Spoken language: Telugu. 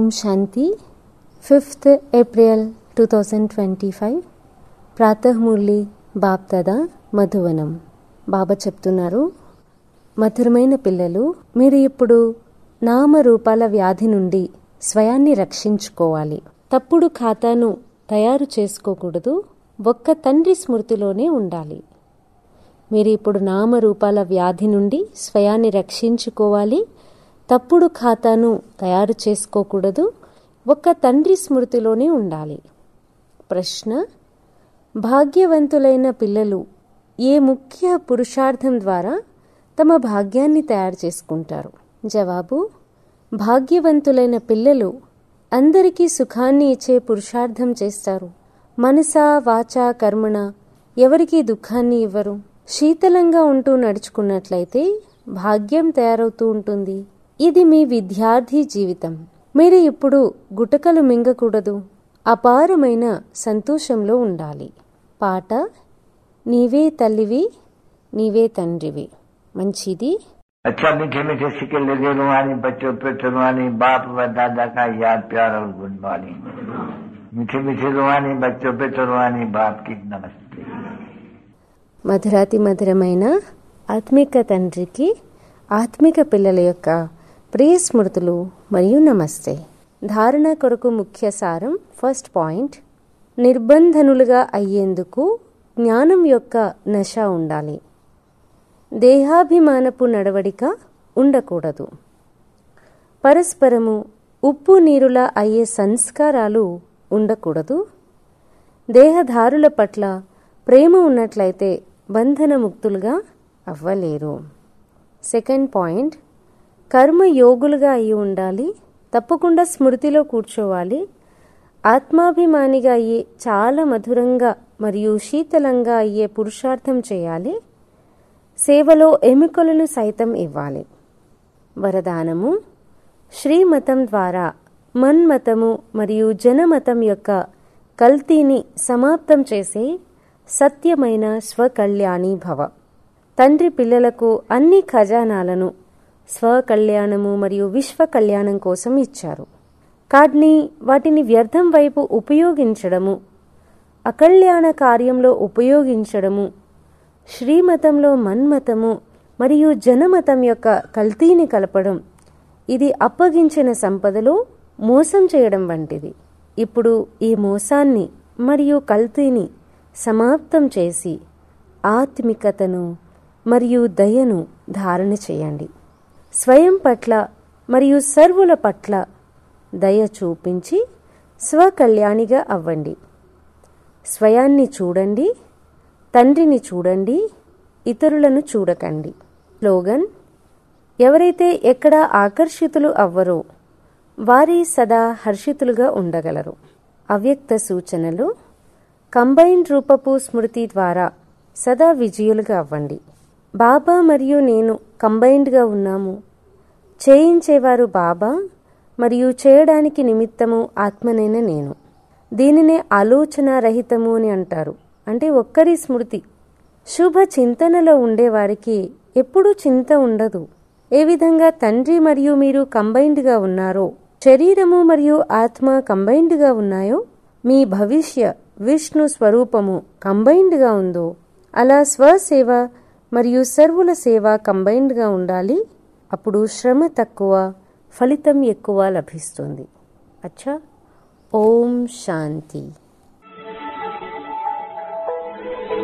ఓం Shanti fifth April two thousand twenty five ప్రాతఃమురళి బాప్తదా మధువనం బాబా చెప్తున్నారు మధురమైన పిల్లలు మీరు ఇప్పుడు నామరూపాల వ్యాధి నుండి స్వయాన్ని రక్షించుకోవాలి తప్పుడు ఖాతాను తయారు చేసుకోకూడదు ఒక్క తండ్రి స్మృతిలోనే ఉండాలి మీరు ఇప్పుడు నామరూపాల వ్యాధి నుండి స్వయాన్ని రక్షించుకోవాలి తప్పుడు ఖాతాను తయారు చేసుకోకూడదు ఒక్క తండ్రి స్మృతిలోనే ఉండాలి ప్రశ్న భాగ్యవంతులైన పిల్లలు ఏ ముఖ్య పురుషార్థం ద్వారా తమ భాగ్యాన్ని తయారు చేసుకుంటారు జవాబు భాగ్యవంతులైన పిల్లలు అందరికీ సుఖాన్ని ఇచ్చే పురుషార్థం చేస్తారు మనసా వాచా కర్మణ ఎవరికీ దుఃఖాన్ని ఇవ్వరు శీతలంగా ఉంటూ నడుచుకున్నట్లయితే భాగ్యం తయారవుతూ ఉంటుంది ఇది మీ విద్యార్థి జీవితం మీరు ఇప్పుడు గుటకలు మింగకూడదు అపారమైన సంతోషంలో ఉండాలి పాట నీవే తల్లివి నీవే తండ్రివి మంచిది अच्छा मीठे मीठे सिक्के लगे रुहानी बच्चों पे रुहानी बाप व दादा का याद प्यार और गुड मॉर्निंग मीठे मीठे रुहानी बच्चों पे रुहानी बाप की नमस्ते మధురాతి మధురమైన ఆత్మిక తండ్రికి ఆత్మిక పిల్లల యొక్క ప్రియ స్మృతులు మరియు నమస్తే ధారణ కొరకు ముఖ్య సారం ఫస్ట్ పాయింట్ నిర్బంధనులుగా అయ్యేందుకు జ్ఞానం యొక్క నశ ఉండాలి దేహాభిమానపు నడవడిక ఉండకూడదు పరస్పరము ఉప్పు నీరులా అయ్యే సంస్కారాలు ఉండకూడదు దేహధారుల పట్ల ప్రేమ ఉన్నట్లయితే బంధనముక్తులుగా అవ్వలేరు సెకండ్ పాయింట్ కర్మయోగులుగా అయి ఉండాలి తప్పకుండా స్మృతిలో కూర్చోవాలి ఆత్మాభిమానిగా అయ్యి చాలా మధురంగా మరియు శీతలంగా అయ్యే పురుషార్థం చేయాలి సేవలో ఎముకలను సైతం ఇవ్వాలి వరదానము శ్రీమతం ద్వారా మన్మతము మరియు జనమతం యొక్క కల్తీని సమాప్తం చేసే సత్యమైన స్వకళ్యాణి భవ తండ్రి పిల్లలకు అన్ని ఖజానాలను స్వకళ్యాణము మరియు విశ్వ కళ్యాణం కోసం ఇచ్చారు కాడ్ని వాటిని వ్యర్థం వైపు ఉపయోగించడము అకళ్యాణ కార్యంలో ఉపయోగించడము శ్రీమతంలో మన్మతము మరియు జనమతం యొక్క కల్తీని కలపడం ఇది అప్పగించిన సంపదలో మోసం చేయడం వంటిది ఇప్పుడు ఈ మోసాన్ని మరియు కల్తీని సమాప్తం చేసి ఆత్మికతను మరియు దయను ధారణ చేయండి స్వయం పట్ల మరియు సర్వుల పట్ల దయ చూపించి స్వకళ్యాణిగా అవ్వండి స్వయాన్ని చూడండి తండ్రిని చూడండి ఇతరులను చూడకండి స్లోగన్ ఎవరైతే ఎక్కడ ఆకర్షితులు అవ్వరో వారి సదా హర్షితులుగా ఉండగలరు అవ్యక్త సూచనలు కంబైన్డ్ రూపపు స్మృతి ద్వారా సదా విజయులుగా అవ్వండి బాబా మరియు నేను కంబైన్డ్గా ఉన్నాము చేయించేవారు బాబా మరియు చేయడానికి నిమిత్తము ఆత్మనైన నేను దీనినే ఆలోచన రహితము అని అంటారు అంటే ఒక్కరి స్మృతి శుభ చింతనలో ఉండేవారికి ఎప్పుడూ చింత ఉండదు ఏ విధంగా తండ్రి మరియు మీరు కంబైన్డ్గా ఉన్నారో శరీరము మరియు ఆత్మ కంబైన్డ్గా ఉన్నాయో మీ భవిష్య విష్ణు స్వరూపము కంబైన్డ్గా ఉందో అలా స్వసేవ మరియు సర్వుల సేవ కంబైన్డ్గా ఉండాలి అప్పుడు శ్రమ తక్కువ ఫలితం ఎక్కువ లభిస్తుంది అచ్చా ఓం శాంతి